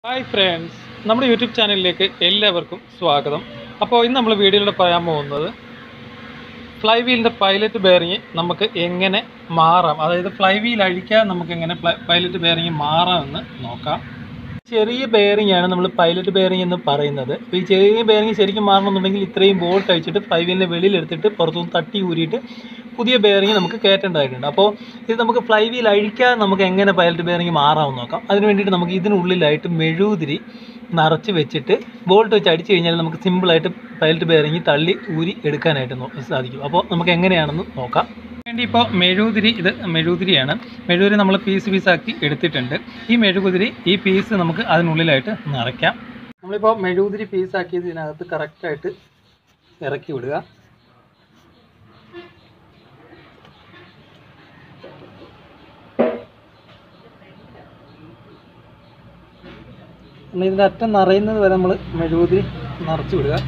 hi friends നമ്മുടെ YouTube ചാനലിലേക്ക് എല്ലാവർക്കും സ്വാഗതം അപ്പോൾ ഇന്ന് നമ്മൾ വീഡിയോയിലൂടെ പറയാൻ പോകുന്നത് ഫ്ലൈ വീലിൻ്റെ പൈലറ്റ് ബെയറിങ് നമുക്ക് എങ്ങനെ മാറാം അതായത് ഫ്ലൈ വീൽ അഴിക്കാതെ നമുക്ക് എങ്ങനെ പൈലറ്റ് ബെയറിങ് മാറാമെന്ന് നോക്കാം ചെറിയ ബെയറിംഗ് ആണ് നമ്മൾ പൈലറ്റ് ബെയറിംഗ് എന്ന് പറയുന്നത് അപ്പോൾ ഈ ചെറിയ ബെയറിംഗ് ശരിക്കും മാറണമെന്നുണ്ടെങ്കിൽ ഇത്രയും ബോൾട്ട് അഴിച്ചിട്ട് ഫ്ലൈ വീലിൻ്റെ വെളിയിൽ എടുത്തിട്ട് പുറത്തുനിന്ന് തട്ടി ഊരിയിട്ട് പുതിയ ബെയറിംഗ് നമുക്ക് കയറ്റേണ്ടതായിട്ടുണ്ട് അപ്പോൾ ഇത് നമുക്ക് ഫ്ലൈ വീൽ അഴിക്കാതെ നമുക്ക് എങ്ങനെ പൈലറ്റ് ബെയറിംഗ് മാറാമെന്ന് നോക്കാം അതിന് വേണ്ടിയിട്ട് നമുക്ക് ഇതിനുള്ളിലായിട്ട് മെഴുകുതിരി നിറച്ച് വെച്ചിട്ട് ബോൾട്ട് വെച്ച് അടിച്ചു കഴിഞ്ഞാൽ നമുക്ക് സിമ്പിളായിട്ട് പൈലറ്റ് ബെയറിംഗ് തള്ളി ഊരി എടുക്കാനായിട്ട് നോ- സാധിക്കും അപ്പോൾ നമുക്ക് എങ്ങനെയാണെന്ന് നോക്കാം വേണ്ടി ഇപ്പോൾ മെഴുകുതിരി ഇത് മെഴുകുതിരിയാണ് മെഴുകുതിരി നമ്മൾ പീസ് പീസാക്കി എടുത്തിട്ടുണ്ട് ഈ മെഴുകുതിരി ഈ പീസ് നമുക്ക് അതിനുള്ളിലായിട്ട് നിറയ്ക്കാം നമ്മളിപ്പോൾ മെഴുകുതിരി പീസാക്കിയത് ഇതിനകത്ത് കറക്റ്റായിട്ട് ഇറക്കി വിടുക നമ്മൾ ഇതിൻ്റെ അറ്റം നിറയുന്നത് വരെ നമ്മൾ മെഴുകുതിരി നിറച്ച് വിടുക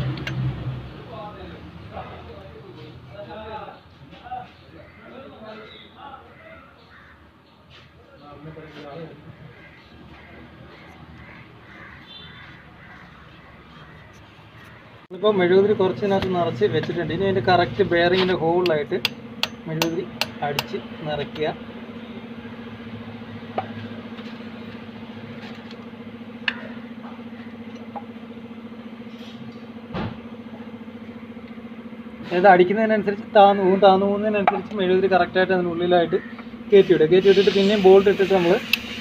ഇപ്പോൾ മെഴുകുതിരി കുറച്ചിനകത്ത് നിറച്ച് വെച്ചിട്ടുണ്ട് ഇനി അതിൻ്റെ കറക്റ്റ് ബെയറിങ്ങിൻ്റെ ഹോളിലായിട്ട് മെഴുകുതിരി അടിച്ച് നിറയ്ക്കുക അതായത് അടിക്കുന്നതിനനുസരിച്ച് താന്നു പോകും താന്നു പോകുന്നതിനനുസരിച്ച് മെഴുകുതിരി കറക്റ്റായിട്ട് അതിനുള്ളിലായിട്ട് കയറ്റി വിടുക കയറ്റി വിട്ടിട്ട് പിന്നെയും ബോൾട്ട് ഇട്ടിട്ട് നമ്മൾ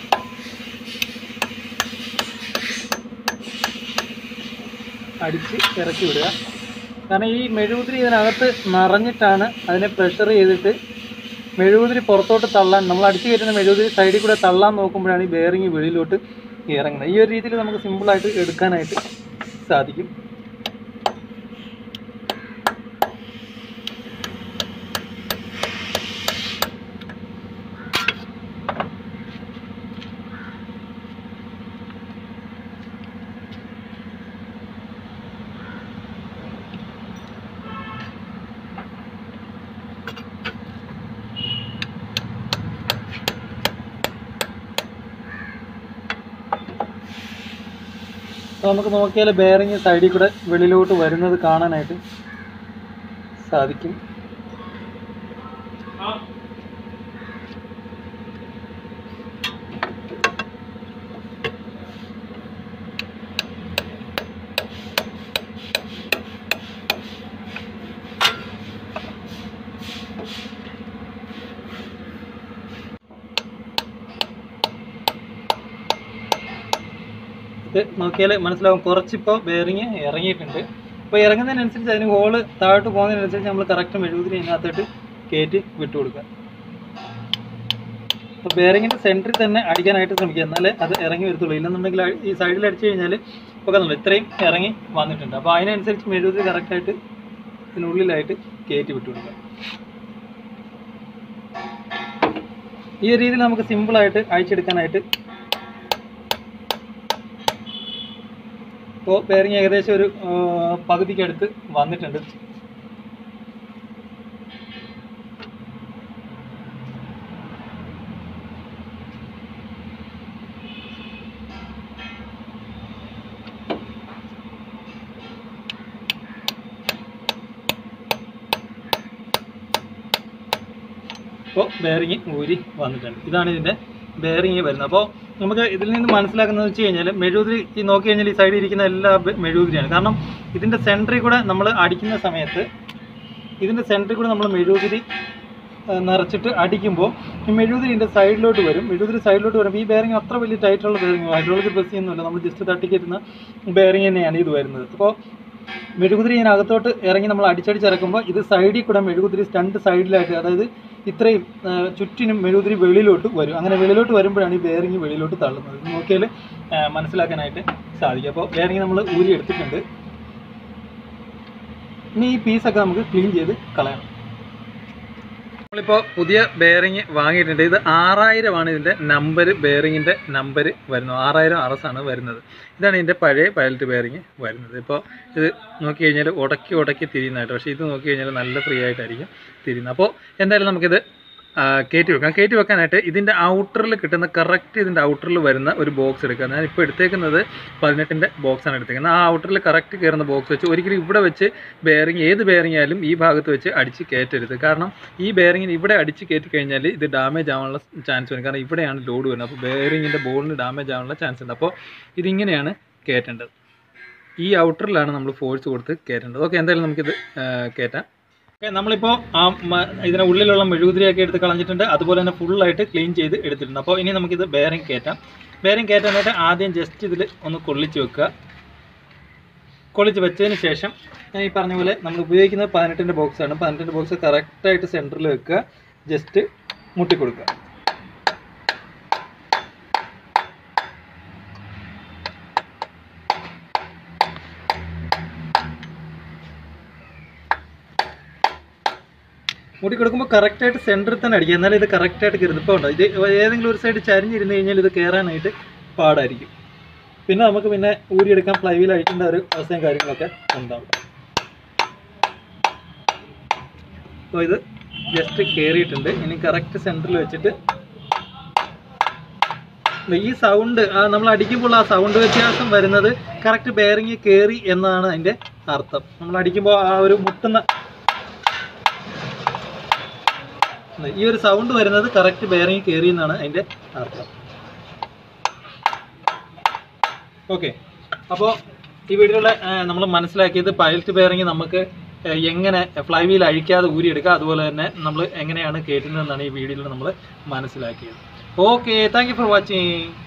അടിച്ച് ഇറക്കി വിടുക കാരണം ഈ മെഴുകുതിരി ഇതിനകത്ത് നിറഞ്ഞിട്ടാണ് അതിനെ പ്രഷർ ചെയ്തിട്ട് മെഴുകുതിരി പുറത്തോട്ട് തള്ളാൻ നമ്മൾ അടിച്ച് കയറ്റുന്ന മെഴുകുതിരി സൈഡിൽ കൂടെ തള്ളാൻ നോക്കുമ്പോഴാണ് ഈ ബെയറിങ് വെളിയിലോട്ട് ഇറങ്ങുന്നത് ഈ ഒരു രീതിയിൽ നമുക്ക് സിമ്പിളായിട്ട് എടുക്കാനായിട്ട് സാധിക്കും അപ്പോൾ നമുക്ക് നോക്കിയാൽ ബെയറിങ് സൈഡിൽ കൂടെ വെളിയിലോട്ട് വരുന്നത് കാണാനായിട്ട് സാധിക്കും ഇത് നോക്കിയാൽ മനസ്സിലാവും കുറച്ചിപ്പോൾ ബെയറിങ് ഇറങ്ങിയിട്ടുണ്ട് അപ്പോൾ ഇറങ്ങുന്നതിനനുസരിച്ച് അതിന് ഹോള് താഴോട്ട് പോകുന്നതിനനുസരിച്ച് നമ്മൾ കറക്റ്റ് മെഴുകുതിരി ഇതിനകത്തോട്ട് കയറ്റി വിട്ടു കൊടുക്കുക അപ്പോൾ ബെയറിങ്ങിൻ്റെ സെൻറ്ററിൽ തന്നെ അടിക്കാനായിട്ട് ശ്രമിക്കുക എന്നാലേ അത് ഇറങ്ങി വരത്തുള്ളൂ ഇല്ലെന്നുണ്ടെങ്കിൽ അ- ഈ സൈഡിൽ അടിച്ചു കഴിഞ്ഞാൽ ഇപ്പോൾ കണ്ടുള്ളൂ ഇത്രയും ഇറങ്ങി വന്നിട്ടുണ്ട് അപ്പോൾ അതിനനുസരിച്ച് മെഴുകുതിരി കറക്റ്റായിട്ട് ഇതിനുള്ളിലായിട്ട് കയറ്റി വിട്ടു കൊടുക്കുക ഈ ഒരു രീതിയിൽ നമുക്ക് സിമ്പിളായിട്ട് അഴിച്ചെടുക്കാനായിട്ട് ഇപ്പോൾ ബെയറിങ് ഏകദേശം ഒരു ആ, പകുതിക്കടുത്ത് വന്നിട്ടുണ്ട് ഇപ്പോൾ ബെയറിങ് ഊരി വന്നിട്ടുണ്ട് ഇതാണ് ഇതിൻ്റെ ബെയറിങ് വരുന്നത് അപ്പോൾ നമുക്ക് ഇതിൽ നിന്ന് മനസ്സിലാക്കുന്നത് വെച്ച് കഴിഞ്ഞാൽ മെഴുകുതിരി ഈ നോക്കി കഴിഞ്ഞാൽ ഈ സൈഡിൽ ഇരിക്കുന്ന എല്ലാ ബെ- മെഴുകുതിരിയാണ് കാരണം ഇതിൻ്റെ സെൻറ്ററിൽ കൂടെ നമ്മൾ അടിക്കുന്ന സമയത്ത് ഇതിൻ്റെ സെൻറ്ററിൽ കൂടെ നമ്മൾ മെഴുകുതിരി ആ, നിറച്ചിട്ട് അടിക്കുമ്പോൾ ഈ മെഴുകുതിരി ഇതിൻ്റെ സൈഡിലോട്ട് വരും മെഴുകുതിരി സൈഡിലോട്ട് വരുമ്പോൾ ഈ ബെയറിങ് അത്ര വലിയ ടൈറ്റുള്ള ബെയറിങ് ഹൈഡ്രോളിക് പ്രസ് ചെയ്യുന്നില്ല നമ്മൾ ജസ്റ്റ് തട്ടിക്കറ്റുന്ന ബെയറിങ് തന്നെയാണ് ഇത് വരുന്നത് അപ്പോൾ മെഴുകുതിരി ഇതിനകത്തോട്ട് ഇറങ്ങി നമ്മൾ അടിച്ചടിച്ചിറക്കുമ്പോൾ ഇത് സൈഡിൽ കൂടെ മെഴുകുതിരി രണ്ട് സൈഡിലായിട്ട് അതായത് ഇത്രയും ആ, ചുറ്റിനും മെഴുകുതിരി വെളിയിലോട്ട് വരും അങ്ങനെ വെളിയിലോട്ട് വരുമ്പോഴാണ് ഈ ബെയറിങ് വെളിയിലോട്ട് തള്ളുന്നത് ഇത് നോക്കിയാൽ ആ, മനസ്സിലാക്കാനായിട്ട് സാധിക്കും അപ്പോൾ ബെയറിങ് നമ്മൾ ഊരി എടുത്തിട്ടുണ്ട് ഇനി ഈ പീസൊക്കെ നമുക്ക് ക്ലീൻ ചെയ്ത് കളയണം നമ്മളിപ്പോൾ പുതിയ ബെയറിങ് വാങ്ങിയിട്ടുണ്ട് ഇത് ആറായിരമാണ് ഇതിൻ്റെ നമ്പർ ബെയറിങ്ങിൻ്റെ നമ്പർ വരുന്നത് ആറായിരം അറസാണ് വരുന്നത് ഇതാണ് ഇതിൻ്റെ പഴയ പൈലറ്റ് ബെയറിങ് വരുന്നത് ഇപ്പോൾ ഇത് നോക്കി കഴിഞ്ഞാൽ ഉടക്കി ഉടക്കി തിരിയുന്നതായിട്ട് പക്ഷേ ഇത് നോക്കി കഴിഞ്ഞാൽ നല്ല ഫ്രീ ആയിട്ടായിരിക്കും തിരിയുന്നത് അപ്പോൾ എന്തായാലും നമുക്കിത് ആ, കയറ്റി വെക്കാം കയറ്റി വെക്കാനായിട്ട് ഇതിൻ്റെ ഔട്ടറിൽ കിട്ടുന്ന കറക്റ്റ് ഇതിൻ്റെ ഔട്ടറിൽ വരുന്ന ഒരു ബോക്സ് എടുക്കുക ഞാൻ ഇപ്പോൾ എടുത്തേക്കുന്നത് പതിനെട്ടിൻ്റെ ബോക്സാണ് എടുത്തേക്കുന്നത് ആ ഔട്ടറിൽ കറക്റ്റ് കയറുന്ന ബോക്സ് വെച്ച് ഒരിക്കലും ഇവിടെ വെച്ച് ബെയറിങ് ഏത് ബെയറിംഗ് ആയാലും ഈ ഭാഗത്ത് വെച്ച് അടിച്ച് കയറ്റരുത് കാരണം ഈ ബെയറിങ്ങിന് ഇവിടെ അടിച്ച് കയറ്റി കഴിഞ്ഞാൽ ഇത് ഡാമേജ് ആവാനുള്ള ചാൻസ് വരും കാരണം ഇവിടെയാണ് ലോഡ് വരുന്നത് അപ്പോൾ ബെയറിങ്ങിൻ്റെ ബോളിന് ഡാമേജ് ആവാനുള്ള ചാൻസ് ഉണ്ട് അപ്പോൾ ഇതിങ്ങനെയാണ് കയറ്റേണ്ടത് ഈ ഔട്ടറിലാണ് നമ്മൾ ഫോഴ്സ് കൊടുത്ത് കയറ്റേണ്ടത് ഓക്കെ എന്തായാലും നമുക്കിത് ആ, കയറ്റാം ഓക്കെ നമ്മളിപ്പോൾ ആ മ- ഇതിന് ഉള്ളിലുള്ള മെഴുകുതിരിയൊക്കെ എടുത്ത് കളഞ്ഞിട്ടുണ്ട് അതുപോലെ തന്നെ ഫുള്ളായിട്ട് ക്ലീൻ ചെയ്ത് എടുത്തിട്ടുണ്ട് അപ്പോൾ ഇനി നമുക്കിത് ബെയറിംഗ് കയറ്റാം ബെയറിംഗ് കയറ്റാനായിട്ട് ആദ്യം ജസ്റ്റ് ഇതിൽ ഒന്ന് കൊള്ളിച്ച് വെക്കുക കൊള്ളിച്ച് വെച്ചതിന് ശേഷം ഞാൻ ഈ പറഞ്ഞ പോലെ നമ്മൾ ഉപയോഗിക്കുന്നത് പതിനെട്ടിൻ്റെ ബോക്സാണ് പതിനെട്ടിൻ്റെ ബോക്സ് കറക്റ്റായിട്ട് സെൻറ്ററിൽ വെക്കുക ജസ്റ്റ് മുട്ടി കൊടുക്കുക മുടി കൊടുക്കുമ്പോൾ കറക്റ്റായിട്ട് സെൻറ്ററിൽ തന്നെ അടിക്കുക എന്നാലും ഇത് കറക്റ്റായിട്ട് കയറുന്നത് ഇപ്പോൾ ഉണ്ടോ ഇത് ഏതെങ്കിലും ഒരു സൈഡ് ചരിഞ്ഞിരുന്ന് കഴിഞ്ഞാൽ ഇത് കയറാനായിട്ട് പാടായിരിക്കും പിന്നെ നമുക്ക് പിന്നെ ഊരിയെടുക്കാൻ ഫ്ലൈവിൽ അഴിക്കേണ്ട ഒരു അവസ്ഥയും കാര്യങ്ങളൊക്കെ ഉണ്ടാവും അപ്പോൾ ഇത് ജസ്റ്റ് കയറിയിട്ടുണ്ട് ഇനി കറക്റ്റ് സെൻറ്ററിൽ വെച്ചിട്ട് ദേ ഈ സൗണ്ട് നമ്മൾ അടിക്കുമ്പോൾ ആ സൗണ്ട് വ്യത്യാസം വരുന്നത് കറക്റ്റ് ബെയറിങ് കയറി എന്നാണ് അതിൻ്റെ അർത്ഥം നമ്മൾ അടിക്കുമ്പോൾ ആ ഒരു മുട്ടുന്ന ഈ ഒരു സൗണ്ട് വരുന്നത് കറക്റ്റ് ബെയറിങ് കയറി എന്നാണ് അതിൻ്റെ അർത്ഥം ഓക്കെ അപ്പോൾ ഈ വീഡിയോയിലെ നമ്മൾ മനസ്സിലാക്കിയത് പൈലറ്റ് ബെയറിങ് നമുക്ക് ആ, എങ്ങനെ ഫ്ലൈ വീൽ അഴിക്കാതെ ഊരിയെടുക്കുക അതുപോലെ തന്നെ നമ്മൾ എങ്ങനെയാണ് കയറ്റുന്നതെന്നാണ് ഈ വീഡിയോയിൽ നമ്മൾ മനസ്സിലാക്കിയത് okay thank you for watching